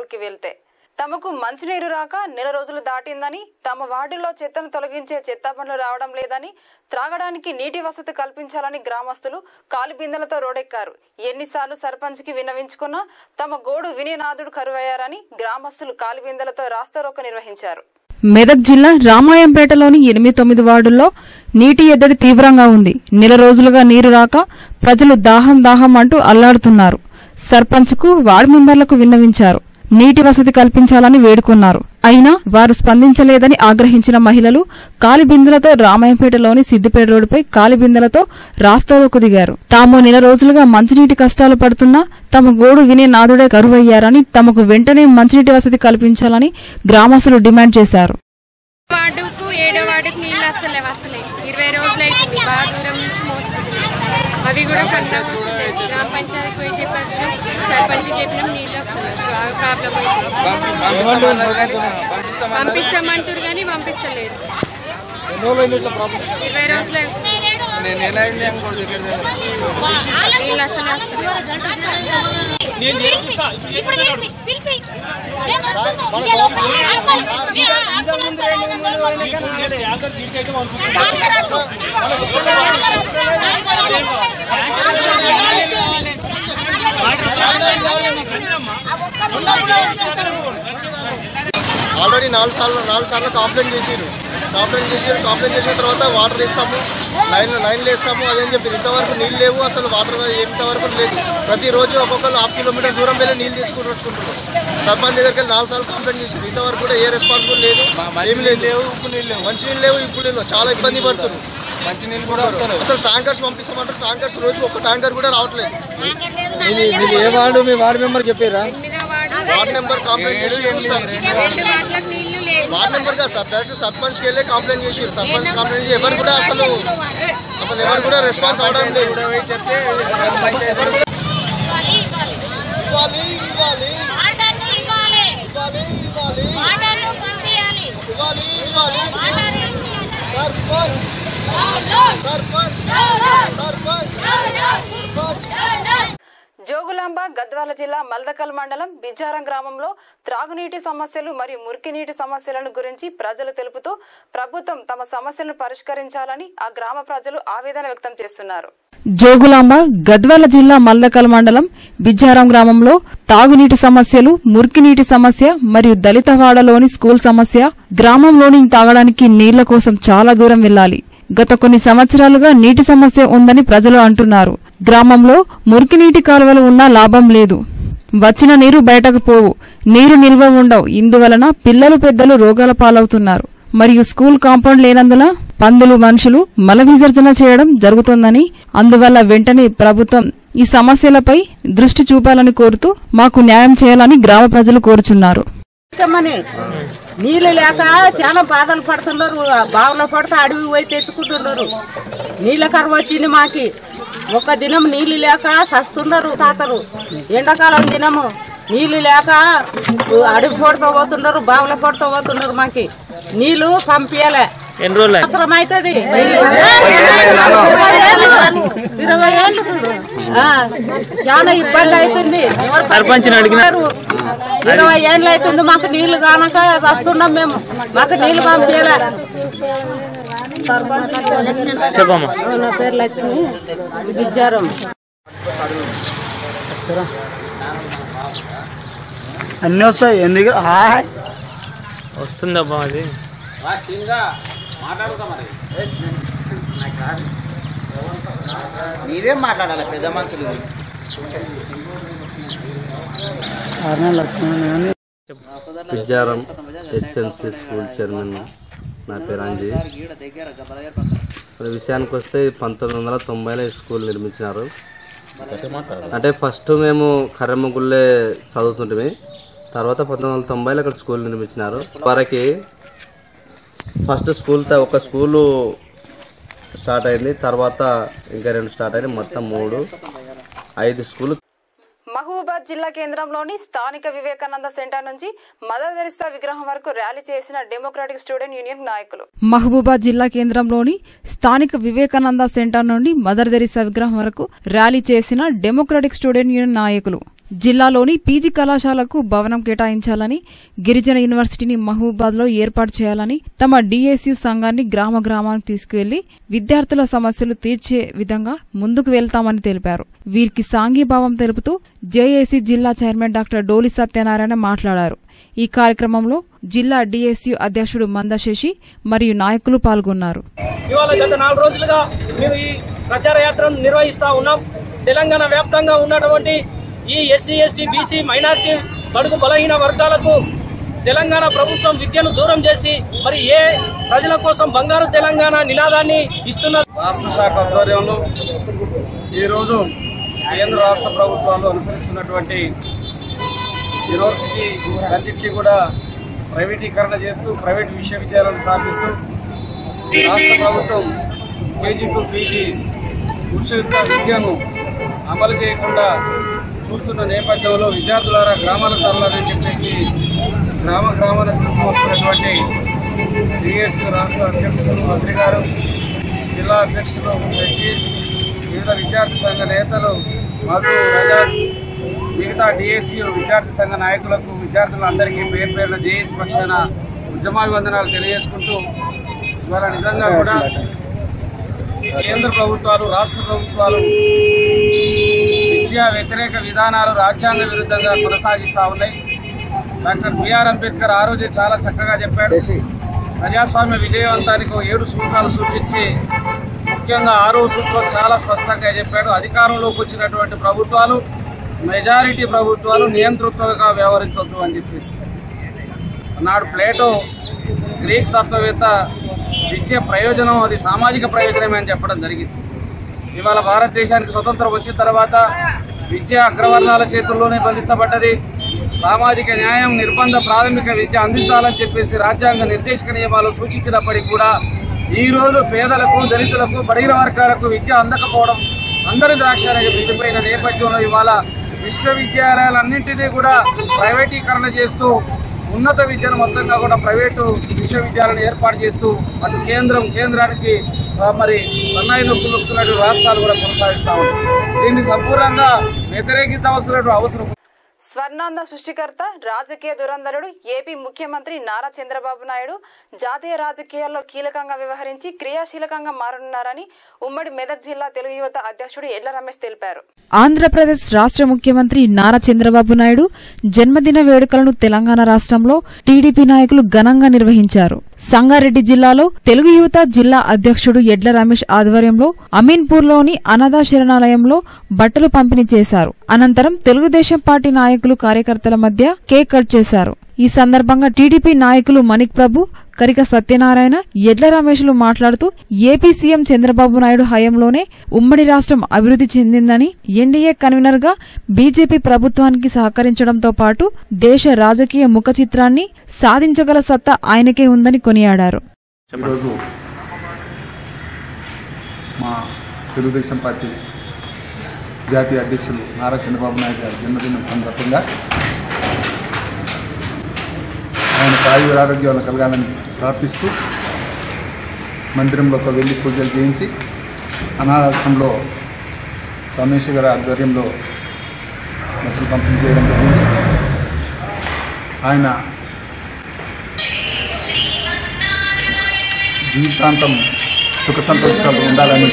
వివరాల్లోకి వెళ్తే తమకు మంచినీరు రాక నెల రోజులు దాటిందని తమ వార్డులో చెత్తను తొలగించే చెత్త బండ్లు రావడం లేదని త్రాగడానికి నీటి వసతి కల్పించాలని గ్రామస్తులు కాలి బిందెలతో రోడెక్కారు ఎన్నిసార్లు సర్పంచ్కి విన్నవించుకున్నా తమ గోడు వినినాథుడు కరువయ్యారని గ్రామస్తులు కాలి బిందెలతో రాస్తారోక నిర్వహించారు మెదక్ జిల్లా రామాయంపేటలోని ఎనిమిది తొమ్మిది వార్డుల్లో నీటి ఎద్దడి తీవ్రంగా ఉంది నెల రోజులుగా నీరు రాక ప్రజలు దాహం దాహం అంటూ అల్లాడుతున్నారు సర్పంచ్కు వార్డు మెంబర్లకు విన్నవించారు నీటి వసతి కల్పించాలని వేడుకున్నారు అయినా వారు స్పందించలేదని ఆగ్రహించిన మహిళలు కాలిబిందెలతో రామాయంపేటలోని సిద్దిపేట రోడ్డుపై కాలిబిందెలతో రాస్తారోకు దిగారు తాము నెల రోజులుగా మంచినీటి కష్టాలు పడుతున్నా తమ గోడు వినే నాదుడే కరువయ్యారని తమకు వెంటనే మంచినీటి వసతి కల్పించాలని గ్రామస్తులు డిమాండ్ చేశారు వార్డుకు ఏడో వార్డుకు నీళ్ళు వస్తలే వస్తలే ఇరవై రోజులు అవుతుంది బాగా దూరం నుంచి మోసుకుంటున్నాం అవి కూడా సరిగ్గా వస్తున్నాయి గ్రామ పంచాయతీకి పోయి చెప్పొచ్చినాం సర్పంచ్ చెప్పినాం నీళ్ళు వస్తున్నాయి బాగా ప్రాబ్లం అవుతుంది పంపిస్తామంటారు కానీ పంపించలేదు ఇరవై రోజులు అవుతుంది నీళ్ళు అసలు వస్తలేదు ఆల్రెడీ నాలుగు సార్లు నాలుగు సార్లు కంప్లైంట్ చేసిరు కంప్లైంట్ చేసిరు కంప్లైంట్ చేసిన తర్వాత వాటర్ వేస్తాము లైన్ లైన్లు వేస్తాము అదేం చెప్పి ఇంతవరకు నీళ్ళు లేవు అసలు వాటర్ ఇంతవరకు లేదు ప్రతిరోజు ఒక్కొక్కరు హాఫ్ కిలోమీటర్ దూరం వెళ్ళి నీళ్ళు తీసుకుని వచ్చుకుంటున్నారు సర్పంచ్ దగ్గరికి వెళ్ళి నాలుగు సార్లు కంప్లైంట్ చేసిరు ఇంతవరకు కూడా ఏ రెస్పాన్సిబుల్ లేదు ఏమి లేదు మంచి నీళ్ళు లేవు ఇప్పుడు లేవు చాలా ఇబ్బంది పడుతున్నారు మంచి నీళ్ళు కూడా అసలు ట్యాంకర్స్ పంపిస్తామంటారు ట్యాంకర్స్ రోజు ఒక ట్యాంకర్ కూడా రావట్లేదు ఏ వార్డు మీ వార్డు మెంబర్ చెప్పారా ఎనిమిదో వార్డు వార్డ్ నెంబర్ కంప్లైంట్ చేసి రెండు వార్డులకు నీళ్లు లేవు వార్డ్ నెంబర్ కాదు సార్ డైరెక్ట్ సర్పంచ్ కి వెళ్ళి కంప్లైంట్ చేసి సర్పంచ్ కంప్లైంట్ చేసి ఎవరు కూడా అసలు అసలు ఎవరు కూడా రెస్పాన్స్ అవడం లేదు చెప్తే ఇవ్వాలి ఇవ్వాలి ఇవ్వాలి ఇవ్వాలి ఇవ్వాలి ఇవ్వాలి సర్పంచ్ సర్పంచ్ సర్పంచ్ సర్పంచ్ జోగులాంబ గద్వాల జిల్లా మల్దకల్ మండలం బిజ్జారం గ్రామంలో త్రాగునీటి సమస్యలు మరియు మురికినీటి సమస్యలను గురించి ప్రజలు తెలుపుతూ ప్రభుత్వం తమ సమస్యలను పరిష్కరించాలని ఆ గ్రామ ప్రజలు ఆవేదన వ్యక్తం చేస్తున్నారు జోగులాంబ గద్వాల జిల్లా మల్దకల్ మండలం బిజ్జారం గ్రామంలో తాగునీటి సమస్యలు మురికినీటి సమస్య మరియు దళితవాడలోని స్కూల్ సమస్య గ్రామంలోని తాగడానికి నీళ్ల కోసం చాలా దూరం వెళ్ళాలి గత కొన్ని సంవత్సరాలుగా నీటి సమస్య ఉందని ప్రజలు అంటున్నారు గ్రామంలో మురికినీటి కాలువలు ఉన్నా లాభం లేదు వచ్చిన నీరు బయటకు పోవు నీరు నిల్వ ఉండవు ఇందువలన పిల్లలు పెద్దలు రోగాల పాలవుతున్నారు మరియు స్కూల్ కాంపౌండ్ లేనందున పందులు మనుషులు మల విసర్జన చేయడం జరుగుతోందని అందువల్ల వెంటనే ప్రభుత్వం ఈ సమస్యలపై దృష్టి చూపాలని కోరుతూ మాకు న్యాయం చేయాలని గ్రామ ప్రజలు కోరుచున్నారు తెమ్మని నీళ్ళు లేక చాలా బాధలు పడుతున్నారు బావులో పడితే అడవి పోయి తెచ్చుకుంటున్నారు నీళ్ళ కరువు వచ్చింది మాకి ఒక దినం నీళ్లు లేక సస్తున్నారు తాతలు ఎండాకాలం దినము నీళ్లు లేక అడవి పొడతో పోతున్నారు బావుల పొడతో పోతున్నారు మాకి నీళ్లు పంపించలే ఎన్ని రోజులు సంవత్సరం అవుతుంది ఇరవై ఏళ్ళు చూడు ఆ, చాలా ఇబ్బంది అవుతుంది సర్పంచ్ని అడిగినా? ఇరవై ఏళ్ళు అవుతుంది మాకు నీళ్లు కానక వస్తున్నాం మేము మాకు నీళ్లు పంపించలే చెప్పమ్మా నా పేరు లక్ష్మి విద్యారం అన్నీ వస్తాయి ఎందుకు వస్తుందబ్బా అది మీరేం మాట్లాడాలి పెద్ద మనుషులు విద్యారం హెచ్ఎంసి స్కూల్ చైర్మన్ నా పేరు అంజీ మరి విషయానికి వస్తే పంతొమ్మిది వందల తొంభైలో ఈ స్కూల్ నిర్మించినారు అంటే ఫస్ట్ మేము కర్రమ్మగుళ్ళే చదువుతుంటే తర్వాత పంతొమ్మిది వందల తొంభైలో ఇక్కడ స్కూల్ నిర్మించినారు వరకు ఫస్ట్ స్కూల్ త- ఒక స్కూలు స్టార్ట్ అయింది తర్వాత ఇంకా రెండు స్టార్ట్ అయినాయి మొత్తం మూడు ఐదు స్కూల్ మహబూబాద్ జిల్లా కేంద్రంలోని స్థానిక వివేకానంద సెంటర్ నుంచి మదర్ తెరిస్తా విగ్రహం వరకు ర్యాలీ చేసిన డెమోక్రాటిక్ స్టూడెంట్ యూనియన్ నాయకులు మహబూబాద్ జిల్లా కేంద్రంలోని స్థానిక వివేకానంద సెంటర్ నుండి మదర్ తెరిసా విగ్రహం వరకు ర్యాలీ చేసిన డెమోక్రటిక్ స్టూడెంట్ యూనియన్ నాయకులు జిల్లాలోని పీజీ కళాశాలకు భవనం కేటాయించాలని గిరిజన యూనివర్సిటీని మహబూబాద్లో ఏర్పాటు చేయాలని తమ డిఎస్యు సంఘాన్ని గ్రామ గ్రామానికి తీసుకువెళ్లి విద్యార్థుల సమస్యలు తీర్చే విధంగా ముందుకు వెళ్తామని తెలిపారు వీరికి సాంఘీభావం తెలుపుతూ జేఏసీ జిల్లా చైర్మన్ డాక్టర్ డోలి సత్యనారాయణ మాట్లాడారు ఈ కార్యక్రమంలో జిల్లా డిఎస్యు అధ్యక్షుడు మందశేషి మరియు నాయకులు పాల్గొన్నారు ఇవాళ గత నాలుగు రోజులుగా మేము ఈ ప్రచార యాత్రను నిర్వహిస్తా ఉన్నాం తెలంగాణ వ్యాప్తంగా ఉన్నటువంటి ఈ ఎస్సీ ఎస్టీ బీసీ మైనార్టీ బడుగు బలహీన వర్గాలకు తెలంగాణ ప్రభుత్వం విద్యను దూరం చేసి మరి ఏ ప్రజల కోసం బంగారు తెలంగాణ నినాదాన్ని ఇస్తున్నారు రాష్ట్ర శాఖ ఆధ్వర్యంలో ఈరోజు కేంద్ర రాష్ట్ర ప్రభుత్వాలు అనుసరిస్తున్నటువంటి యూనివర్సిటీ అన్నింటినీ కూడా ప్రైవేటీకరణ చేస్తూ ప్రైవేట్ విశ్వవిద్యాలయాలను స్థాపిస్తూ రాష్ట్ర ప్రభుత్వం కేజీ టు పీజీ ఉచిత విద్యను అమలు చేయకుండా చూస్తున్న నేపథ్యంలో విద్యార్థులారా గ్రామాలకు తరలాలని చెప్పేసి గ్రామ గ్రామాలకు వస్తున్నటువంటి డిఎస్ రాష్ట్ర అధ్యక్షులు మంత్రి గారు జిల్లా అధ్యక్షులు కలిసి వివిధ విద్యార్థి సంఘ నేతలు మధు రజాక్ మిగతా డిఎస్సి విద్యార్థి సంఘ నాయకులకు విద్యార్థులందరికీ పేరు పేరున జేఏసీ పక్షాన ఉద్యమాభివందనాలు తెలియజేసుకుంటూ ఇవాళ నిజంగా కూడా కేంద్ర ప్రభుత్వాలు రాష్ట్ర ప్రభుత్వాలు విద్యా వ్యతిరేక విధానాలు రాజ్యాంగ విరుద్ధంగా కొనసాగిస్తూ ఉన్నాయి డాక్టర్ బిఆర్ అంబేద్కర్ ఆ రోజే చాలా చక్కగా చెప్పాడు ప్రజాస్వామ్య విజయవంతానికి ఓ ఏడు సూత్రాలు సూచించి ముఖ్యంగా ఆరో సూత్రం చాలా స్పష్టంగా చెప్పాడు అధికారంలోకి వచ్చినటువంటి ప్రభుత్వాలు మెజారిటీ ప్రభుత్వాలు నియంతృత్వంగా వ్యవహరించవద్దు అని చెప్పేసి నాడు ప్లేటో గ్రీక్ తత్వవేత్త విద్య ప్రయోజనం అది సామాజిక ప్రయోజనమే అని చెప్పడం జరిగింది ఇవాళ భారతదేశానికి స్వతంత్రం వచ్చిన తర్వాత విద్య అగ్రవర్ణాల చేతుల్లోనే బంధించబడ్డది సామాజిక న్యాయం నిర్బంధ ప్రాథమిక విద్య అందించాలని చెప్పేసి రాజ్యాంగ నిర్దేశక నియమాలు సూచించినప్పటికీ కూడా ఈ రోజు పేదలకు దళితులకు బడిగిన వర్గాలకు విద్య అందకపోవడం అందరి ద్రాక్షానికి మిగిలిపోయిన నేపథ్యంలో ఇవాళ విశ్వవిద్యాలయాలన్నింటినీ కూడా ప్రైవేటీకరణ చేస్తూ ఉన్నత విద్యను మొత్తంగా కూడా ప్రైవేటు విశ్వవిద్యాలయాలను ఏర్పాటు చేస్తూ అటు కేంద్రం కేంద్రానికి ఆ, మరి సన్నాయి నొప్పులు నొక్కున్నట్టు రాష్ట్రాలు కూడా కొనసాగిస్తా ఉన్నాయి దీన్ని సంపూర్ణంగా వ్యతిరేకించవలసిన అవసరం స్వర్ణాంధ సృష్టికర్త రాజకీయ దురంధరుడు ఏపీ ముఖ్యమంత్రి నారా చంద్రబాబు నాయుడు జాతీయ రాజకీయాల్లో కీలకంగా వ్యవహరించి క్రియాశీలకంగా మారనున్నారని ఉమ్మడి మెదక్ జిల్లా తెలుగు యువత అధ్యక్షుడు ఎడ్ల రమేష్ తెలిపారు ఆంధ్రప్రదేశ్ రాష్ట్ర ముఖ్యమంత్రి నారా చంద్రబాబు నాయుడు జన్మదిన వేడుకలను తెలంగాణ రాష్ట్రంలో టీడీపీ నాయకులు ఘనంగా నిర్వహించారు సంగారెడ్డి జిల్లాలో తెలుగు యువత జిల్లా అధ్యక్షుడు ఎడ్ల రమేష్ ఆధ్వర్యంలో అమీన్పూర్లోని అనాథ శరణాలయంలో బట్టలు పంపిణీ చేశారు అనంతరం తెలుగుదేశం పార్టీ నాయకులు కార్యకర్తల మధ్య కేక్ కట్ చేశారు ఈ సందర్భంగా టీడీపీ నాయకులు మణిక్ ప్రభు కరిక సత్యనారాయణ ఎడ్ల రమేష్లు మాట్లాడుతూ ఏపీ సీఎం చంద్రబాబు నాయుడు హయాంలోనే ఉమ్మడి రాష్ట్రం అభివృద్ధి చెందిందని ఎన్డీఏ కన్వీనర్ గా బీజేపీ ప్రభుత్వానికి సహకరించడంతో పాటు దేశ రాజకీయ ముఖ చిత్రాన్ని సాధించగల సత్తా ఆయనకే ఉందని కొనియాడారు ఈరోజు మా తెలుగుదేశం పార్టీ జాతీయ అధ్యక్షులు నారా చంద్రబాబు నాయుడు గారి జన్మదినం సందర్భంగా ఆయన ఆయుర ఆరోగ్యాలను కలగాలని ప్రార్థిస్తూ మందిరంలోకి వెళ్ళి పూజలు చేయించి అనాథాశ్రమంలో రమేష్ గారి ఆధ్వర్యంలో మొత్తం పంపిణీ చేయడం జరిగింది ఆయన జీవితాంతం సుఖ సంతోషాలు ఉండాలని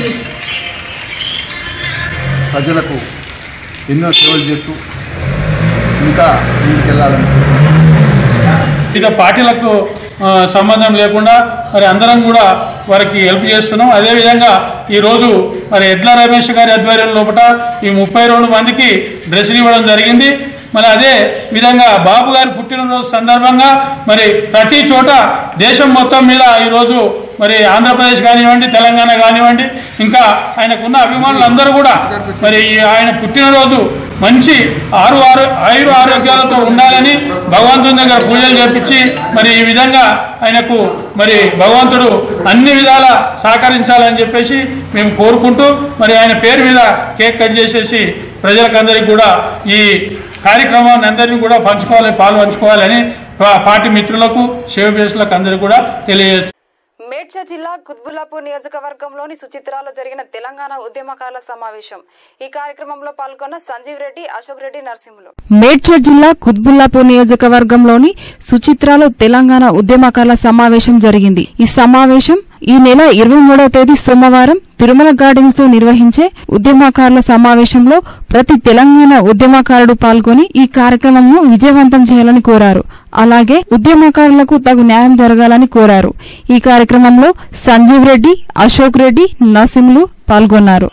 ప్రజలకు ఎన్నో సేవలు చేస్తూ ఇంకా ముందుకెళ్ళాలని ఇక పార్టీలకు ఆ, సంబంధం లేకుండా మరి అందరం కూడా వారికి హెల్ప్ చేస్తున్నాం అదేవిధంగా ఈరోజు మరి ఎడ్ల రమేష్ గారి ఆధ్వర్యం లోపల ఈ ముప్పై రెండు మందికి డ్రెస్సులు ఇవ్వడం జరిగింది మరి అదే విధంగా బాబు గారి పుట్టినరోజు సందర్భంగా మరి ప్రతి చోట దేశం మొత్తం మీద ఈరోజు మరి ఆంధ్రప్రదేశ్ కానివ్వండి తెలంగాణ కానివ్వండి ఇంకా ఆయనకున్న అభిమానులు అందరూ కూడా మరి ఈ ఆయన పుట్టినరోజు మంచి ఆరు ఆరో ఆయుర ఆరోగ్యాలతో ఉండాలని భగవంతుని దగ్గర పూజలు చేపించి మరి ఈ విధంగా ఆయనకు మరి భగవంతుడు అన్ని విధాల సహకరించాలని చెప్పేసి మేము కోరుకుంటూ మరి ఆయన పేరు మీద కేక్ కట్ చేసేసి ప్రజలకందరికీ కూడా ఈ కార్యక్రమాన్ని అందరినీ కూడా పంచుకోవాలి పాలు పంచుకోవాలని పా- పార్టీ మిత్రులకు శివభేసులకు అందరికీ కూడా తెలియజేస్తున్నాం మేడ్చల్ జిల్లా కుత్బుల్లాపూర్ నియోజకవర్గంలోని సుచిత్రాలో జరిగిన తెలంగాణ ఉద్యమకారుల సమావేశం ఈ కార్యక్రమంలో పాల్గొన్న సంజీవ్ రెడ్డి అశోక్ రెడ్డి నరసింహులు మేడ్చల్ జిల్లా కుత్బుల్లాపూర్ నియోజకవర్గంలోని సుచిత్రాలో తెలంగాణ ఉద్యమకారుల సమావేశం జరిగింది ఈ సమావేశం ఈ నెల ఇరవై మూడవ తేదీ సోమవారం తిరుమల గార్డెన్స్ లో నిర్వహించే ఉద్యమకారుల సమావేశంలో ప్రతి తెలంగాణ ఉద్యమకారుడు పాల్గొని ఈ కార్యక్రమంను విజయవంతం చేయాలని కోరారు అలాగే ఉద్యమకారులకు తగు న్యాయం జరగాలని కోరారు ఈ కార్యక్రమంలో సంజీవ్ రెడ్డి అశోక్ రెడ్డి నరసింహులు పాల్గొన్నారు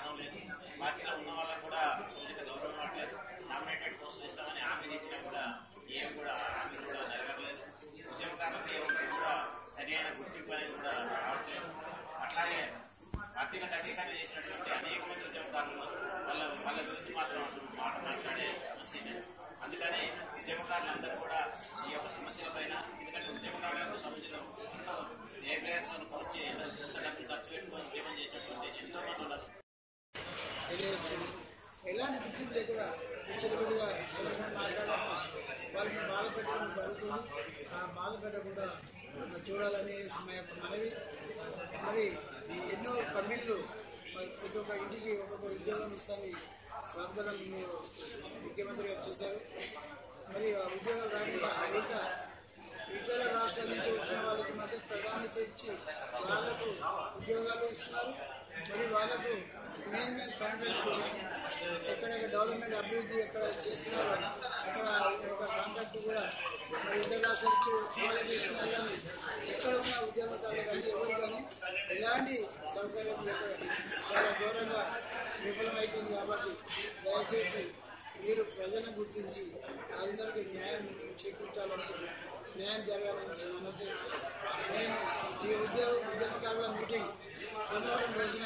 ఎలాంటి గుర్తింపు లేకుండా విచ్చలవిడిగా మాట్లాడడం వాళ్ళని బాధ పెట్టడం జరుగుతుంది ఆ బాధ పెట్టకుండా చూడాలని మా యొక్క మనవి మరి ఎన్నో కంపెనీలు మరి ప్రతి ఒక్క ఇంటికి ఒక్కొక్క ఉద్యోగం ఇస్తాను వాగ్దానం మీరు ముఖ్యమంత్రి గారు చేశారు మరి ఆ ఉద్యోగాలు రాకుండా ఇంకా ఇతర రాష్ట్రాల నుంచి వచ్చిన వాళ్ళకి మాత్రం ప్రాధాన్యత ఇచ్చి వాళ్ళకు ఉద్యోగాలు ఇస్తున్నారు మరి వాళ్ళకు మెయిన్ మెయిన్ కాంట్రాక్ట్ ఎక్కడెక్కడ డెవలప్మెంట్ అభివృద్ధి ఎక్కడ చేస్తున్నారో అక్కడ ఒక కాంట్రాక్ట్ కూడా మరి ఇతర రాష్ట్రాల నుంచి వచ్చిన వాళ్ళకి చేస్తున్నారు కానీ ఎక్కడ ఉన్న ఉద్యోగకారులు కానీ ఎవరు కానీ ఎలాంటి సౌకర్యం లేక చాలా ఘోరంగా విఫలమైపోయింది కాబట్టి దయచేసి మీరు ప్రజలను గుర్తించి అందరికీ న్యాయం చేకూర్చాలని చెప్పి న్యాయం జరగాలని చెప్పి మనం చేసి నేను ఈ ఉద్యోగ ఉద్యమకారుల మీటింగ్ సోమవారం రోజున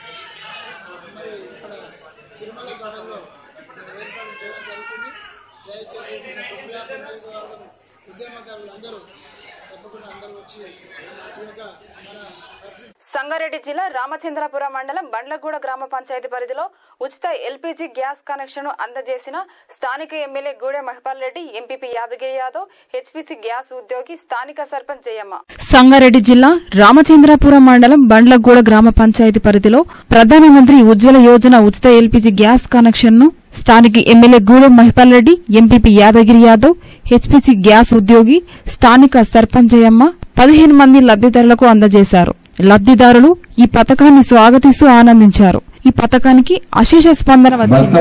మరి ఇక్కడ తిరుమల గార్డెన్లో ఏర్పాటు చేయడం జరుగుతుంది దయచేసి మన కుటుంబాల నియోజకవర్గం ఉద్యమకారులు అందరూ తప్పకుండా అందరూ వచ్చి ఈ యొక్క మన పరిస్థితి సంగారెడ్డి జిల్లా రామచంద్రపురం మండలం బండ్లగూడ గ్రామ పంచాయతీ పరిధిలో ఉచిత ఎల్పీజీ గ్యాస్ కనెక్షన్ అందజేసిన స్థానిక ఎమ్మెల్యే గూడె Mahipal Reddy MPP Yadagiri Yadav HPC gas ఉద్యోగి స్థానిక సర్పంచ్ జయమ్మ సంగారెడ్డి జిల్లా రామచంద్రపురం మండలం బండ్లగూడ గ్రామ పంచాయతీ పరిధిలో ప్రధానమంత్రి ఉజ్వల యోజన ఉచిత ఎల్పీజీ గ్యాస్ కనెక్షన్ ను స్థానిక MLA Gudem Mahipal Reddy MPP Yadagiri Yadav HPC gas ఉద్యోగి స్థానిక సర్పంచ్ జయమ్మ పదిహేను మంది లబ్ధిదారులకు అందజేశారు లబ్ధిదారులు ఈ పథకాన్ని స్వాగతిస్తూ ఆనందించారు ఈ పథకానికి అశేష స్పందన వచ్చింది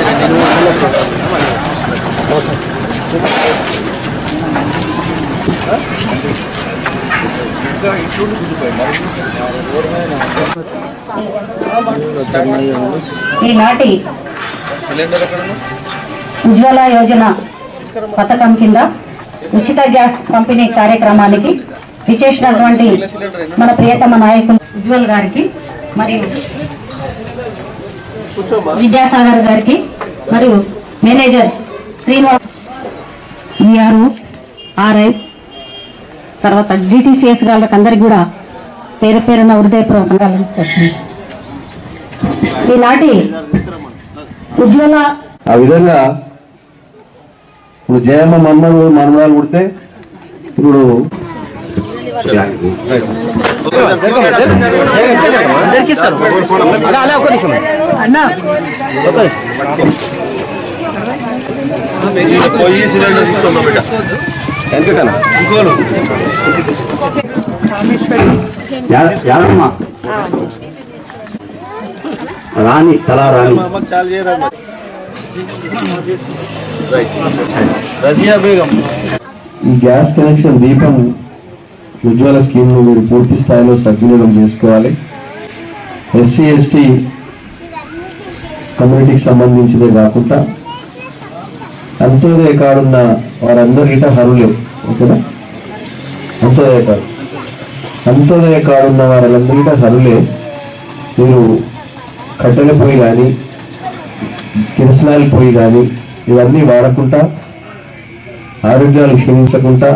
ఈనాటి ఉజ్వల యోజన పథకం కింద ఉచిత గ్యాస్ పంపిణీ కార్యక్రమానికి విచేసినటువంటి మన ప్రియతమ నాయకులు ఉజ్వల్ గారికి మరియు విద్యాసాగర్ గారికి మరియు మేనేజర్ శ్రీనివాస్ ఈఆర్ఓ ఆర్ఐ తర్వాత డిటిసిఎస్ గారికి అందరికి కూడా పేరు పేరున హృదయపూర్వకంగా చెప్తుంది ఈనాటి ఉజ్వల ఆ విధంగా ఇప్పుడు జయమ్మ మన్మడు మన్మరాలు పుడితే ఇప్పుడు ఎందుకన్నా యాదమ్మ రాణి తలా రాణి రజియా బేగం ఈ గ్యాస్ కనెక్షన్ దీపం ఉజ్వల స్కీమ్ ను మీరు పూర్తి స్థాయిలో సద్వినియోగం చేసుకోవాలి ఎస్సీ ఎస్టీ కమ్యూనిటీకి సంబంధించినదే కాకుండా అంత్యోదయ కార్డు ఉన్న వారందరికీ హరులే ఓకేనా అంత్యోదయ కార్డు అంత్యోదయ కార్డు ఉన్న వారందరికీ హరులే మీరు కట్టెల పొయ్యి కానీ కిరసనాయిల పొయ్యి కానీ ఇవన్నీ వాడకుండా ఆరోగ్యాలు క్షీణించకుండా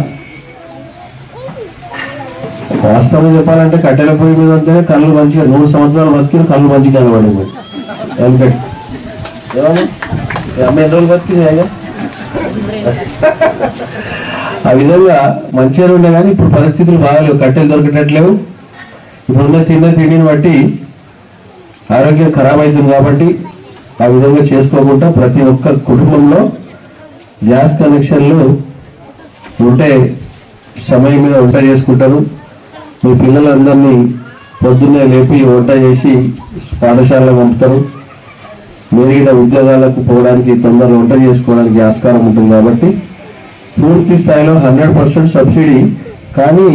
వాస్తవం చెప్పాలంటే కట్టెల పొయ్యి మీద ఉంటేనే కళ్ళు మంచిగా నూరు సంవత్సరాలు బతికిన కళ్ళు మంచిగా కనబడింది వెంకట్ ఏమన్నా ఈ అమ్మ ఎన్ని రోజులు బతికింది ఆయన ఆ విధంగా మంచిగా ఉండే కానీ ఇప్పుడు పరిస్థితులు బాగాలేవు కట్టెలు దొరకట్లేవు ఇప్పుడున్న తిన్న తిండిని బట్టి ఆరోగ్యం ఖరాబ్ అవుతుంది కాబట్టి ఆ విధంగా చేసుకోకుండా ప్రతి ఒక్క కుటుంబంలో గ్యాస్ కనెక్షన్లు ఉంటే సమయం మీద వంట చేసుకుంటారు మీ పిల్లలందరినీ పొద్దున్నే లేపి వంట చేసి పాఠశాలలో పంపుతారు మెరుగిన ఉద్యోగాలకు పోవడానికి తొందరగా వంట చేసుకోవడానికి ఆస్కారం ఉంటుంది కాబట్టి పూర్తి స్థాయిలో హండ్రెడ్ పర్సెంట్ సబ్సిడీ కానీ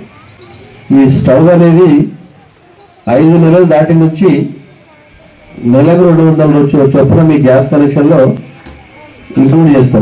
ఈ స్టవ్ అనేది ఐదు నెలలు దాటి నుంచి నెలకు రెండు వందల రోజు చొప్పున మీ గ్యాస్ కనెక్షన్లో ఇంక్లూడ్ చేస్తాం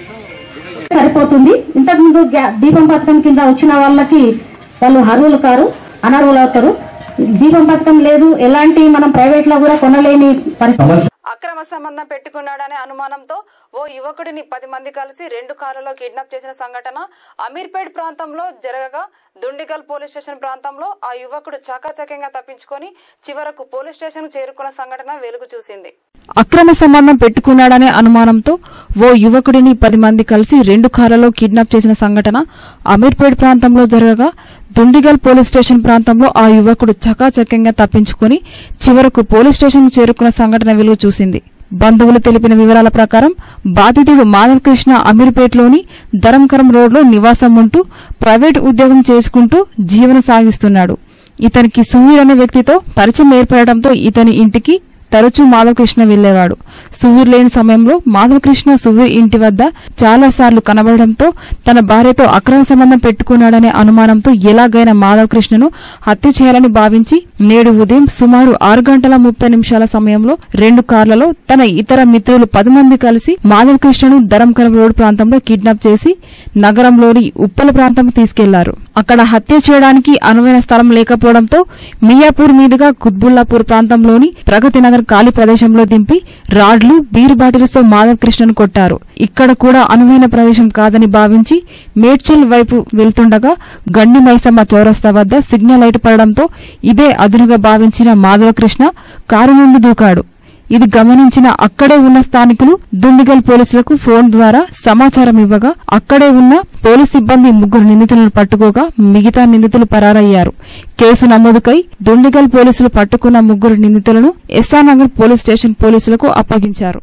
సరిపోతుంది ఇంతకు ముందు గ్యా- దీపం పథకం కింద వచ్చిన వాళ్ళకి వాళ్ళు అర్హులు కారు అనర్హులు అవుతారు దీపం పథకం లేదు ఎలాంటి మనం ప్రైవేట్ లో కూడా కొనలేని పరిస్థితి అక్రమ సంబంధం పెట్టుకున్నాడనే అనుమానంతో ఓ యువకుడిని పది మంది కలిసి రెండు కార్లలో కిడ్నాప్ చేసిన సంఘటన అమీర్పేట్ ప్రాంతంలో జరగగా దుండిగల్ పోలీస్ స్టేషన్ ప్రాంతంలో ఆ యువకుడు చాకాచక్యంగా తప్పించుకొని చివరకు పోలీస్ స్టేషన్ చేరుకున్న సంఘటన వెలుగు చూసింది అక్రమ సంబంధం పెట్టుకున్నాడనే అనుమానంతో ఓ యువకుడిని పది మంది కలిసి రెండు కార్లలో కిడ్నాప్ చేసిన సంఘటన అమీర్పేట్ ప్రాంతంలో జరగగా దుండిగల్ పోలీస్ స్టేషన్ ప్రాంతంలో ఆ యువకుడు చకాచక్యంగా తప్పించుకొని చివరకు పోలీస్ స్టేషన్ చేరుకున్న సంఘటన వెలుగు చూసింది బంధువులు తెలిపిన వివరాల ప్రకారం బాధితుడు మాధవకృష్ణ అమీర్పేట్లోని ధరంకరం రోడ్లో నివాసం ఉంటూ ప్రైవేట్ ఉద్యోగం చేసుకుంటూ జీవన సాగిస్తున్నాడు ఇతనికి సుహీర్ అనే వ్యక్తితో పరిచయం ఏర్పడటంతో ఇతని ఇంటికి తరచూ మాధవకృష్ణ వెళ్లేవాడు సువీర్ లేని సమయంలో మాధవకృష్ణ సువీర్ ఇంటి వద్ద చాలా సార్లు కనబడడంతో తన భార్యతో అక్రమ సంబంధం పెట్టుకున్నాడనే అనుమానంతో ఎలాగైనా మాధవకృష్ణను హత్య చేయాలని భావించి నేడు ఉదయం సుమారు ఆరు గంటల ముప్పై నిమిషాల సమయంలో రెండు కార్లలో తన ఇతర మిత్రులు పది మంది కలిసి మాధవకృష్ణను ధరంకరం రోడ్ ప్రాంతంలో కిడ్నాప్ చేసి నగరంలోని ఉప్పల ప్రాంతం తీసుకెళ్లారు అక్కడ హత్య చేయడానికి అనువైన స్థలం లేకపోవడంతో మియాపూర్ మీదుగా కుత్బుల్లాపూర్ ప్రాంతంలోని ప్రగతి నగర్ ఖాళీ ప్రదేశంలో దింపి రాడ్లు బీర్ బాటిల్స్తో మాధవ్ కృష్ణను కొట్టారు ఇక్కడ కూడా అనువైన ప్రదేశం కాదని భావించి మేడ్చల్ వైపు వెళ్తుండగా గండి మైసమ్మ చౌరస్తా వద్ద సిగ్నల్ లైట్ పడడంతో ఇదే అదునుగా భావించిన మాధవకృష్ణ కారు నుండి దూకాడు ఇది గమనించిన అక్కడే ఉన్న స్థానికులు దుండిగల్ పోలీసులకు ఫోన్ ద్వారా సమాచారం ఇవ్వగా అక్కడే ఉన్న పోలీస్ సిబ్బంది ముగ్గురు నిందితులను పట్టుకోగా మిగతా నిందితులు పరారయ్యారు కేసు నమోదుకై దుండిగల్ పోలీసులు పట్టుకున్న ముగ్గురు నిందితులను ఎస్ఆర్నగర్ పోలీస్ స్టేషన్ పోలీసులకు అప్పగించారు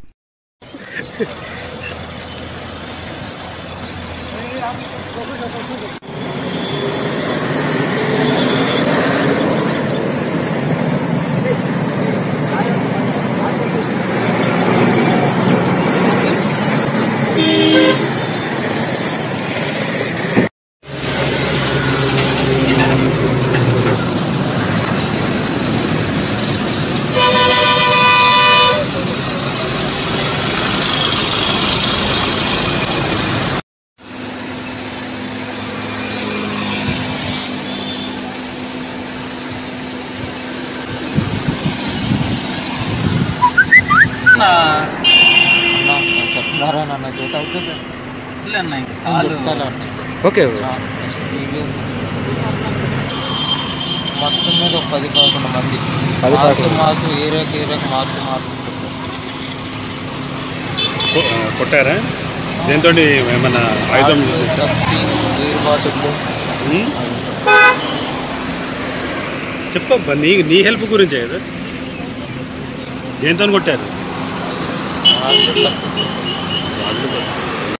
సత్యనారాయణ అన్న చేత అవుతుంది ఓకే మొత్తం మీద ఒక పది పదకొండు మంది పది మార్పు పదకొండు. మార్పు ఏరియాకి ఏరియాకి మార్పు మార్పు కొట్టారా దేంతో ఏమన్నా ఆయుధం కత్తి వేరు బాటిల్ ఉమ్? చెప్పబ్బా నీ నీ హెల్ప్ గురించే కదా దేంతో కొట్టారు వాళ్ళు కొట్టారు.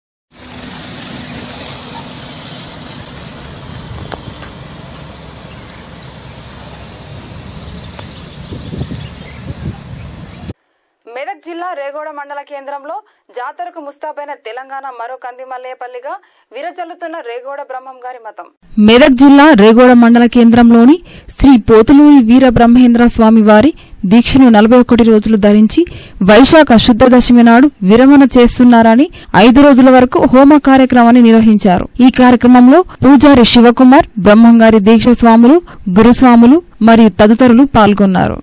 మెదక్ జిల్లా రేగోడ మండల కేంద్రంలో జాతరకు ముస్తాబైన తెలంగాణ మరో కందిమల్లేపల్లిగా విరజల్లుతున్న రేగోడ బ్రహ్మం గారి మతం మెదక్ జిల్లా రేగోడ మండల కేంద్రంలోని శ్రీ పోతులూరి వీర బ్రహ్మేంద్ర స్వామి వారి దీక్షను నలభై ఒకటి రోజులు ధరించి వైశాఖ శుద్ధ దశమి నాడు విరమణ చేస్తున్నారని ఐదు రోజుల వరకు హోమ కార్యక్రమాన్ని నిర్వహించారు ఈ కార్యక్రమంలో పూజారి శివకుమార్ బ్రహ్మంగారి దీక్ష స్వాములు గురుస్వాములు మరియు తదితరులు పాల్గొన్నారు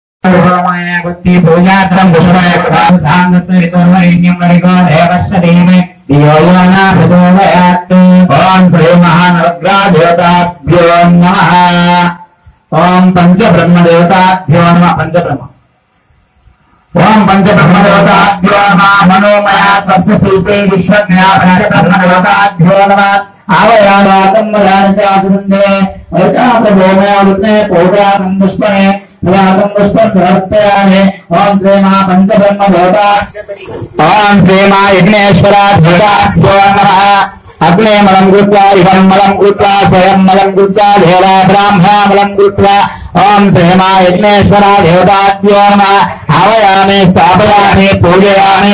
ఓం శ్రీ మహానవగ్రహదేవతాభ్యో నమ ఓం పంచబ్రహ్మదేవతాభ్యో నమ పంచబ్రహ్మ ఓం పంచబ్రహ్మదేవతాభ్యో నమః మనోమయ తస్య శిల్పే విశ్వజ్ఞా పంచబ్రహ్మదేవతాభ్యో నమః ఆవయానాకం వయానచాసుందే వైకాప్రభోమయావృతే పూజా సంపుష్పణే ప్రయాతం పుష్పం సమర్పయామి ఓం శ్రీమా పంచబ్రహ్మదేవతా ఓం శ్రీమా యజ్ఞేశ్వరాభ్యో నమః అగ్నే మలం కృత్వా ఇహం మలం కృత్వా స్వయం మలం కృత్వా దేవా బ్రాహ్మణ మలం కృత్వా ఓం శ్రీమా యజ్ఞేశ్వర దేవతాభ్యో నమః ఆవయామి స్థాపయామి పూజయామి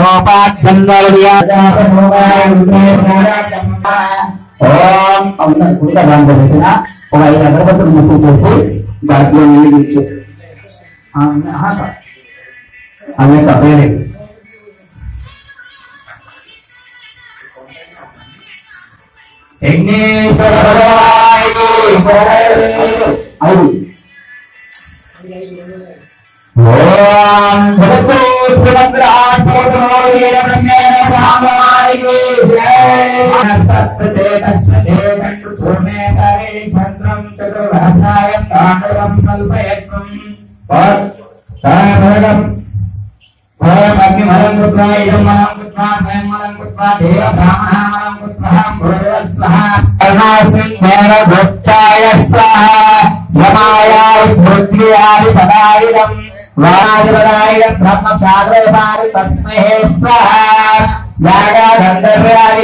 ఓం అవును కుడిగా దాంట్లో పెట్టిన ఒక ఐదు అగరబత్తులు ముక్కు చేసి దాంట్లో నీళ్ళు ఇచ్చి అదే తప్పేది అవును ఓం భగవతో శ్రీమంద్రాత్మోదమోయేన బ్రహ్మేణ సామాయికి జయ సత్తే తస్సే కంటు పూర్ణే సరే చంద్రం చతుర్భాసాయం తాండవం కల్పయత్వం తానభగం ఓం అగ్నిమలం కృత్వా ఇదం మలం కృత్వా స్వయం మలం కృత్వా దేవ బ్రాహ్మణ మలం కృత్వా భూర్వస్వః కరుణాసింహేన భృత్యాయ సహ యమాయాయ భృత్యాది పదాయుధం వారాధిపదాయ బ్రహ్మసాగరపారి తస్మహే స్వహ యాగా గంధర్వాది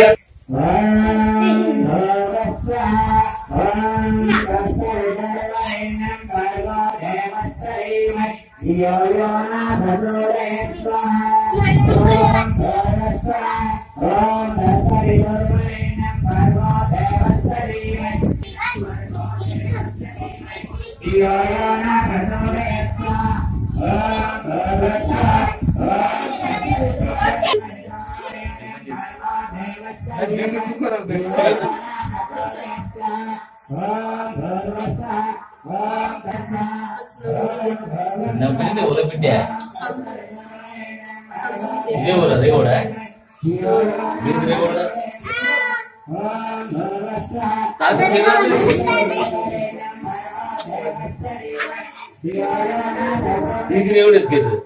ఇదే ఊరా అదే కూడా ఇదే కూడా దీనికి దేవుడు ఎత్తుకెళ్ళు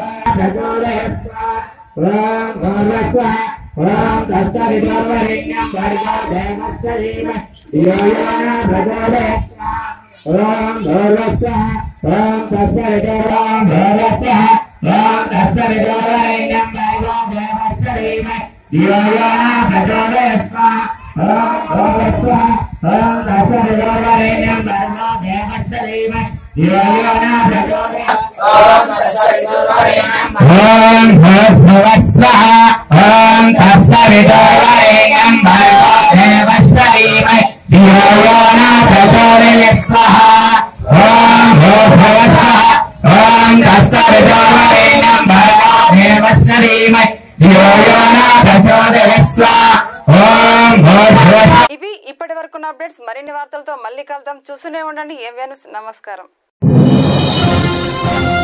ఓం భూర్భువస్వః ఓం తస్సవితుర్వరేణ్యం భర్గో దేవస్య ధీమహి ధియో యో న ప్రచోదయాత్ స్వః ఓం భూర్భువస్వః ఓం తస్సవితుర్వరేణ్యం భర్గో దేవస్య ధీమహి ధియో యో న ప్రచోదయాత్ స్వః ఓం భూర్భువస్వః ఇవి ఇప్పటి వరకు అప్డేట్స్ మరిన్ని వార్తలతో మళ్ళీ కలుద్దాం చూస్తూనే ఉండండి ఏం నమస్కారం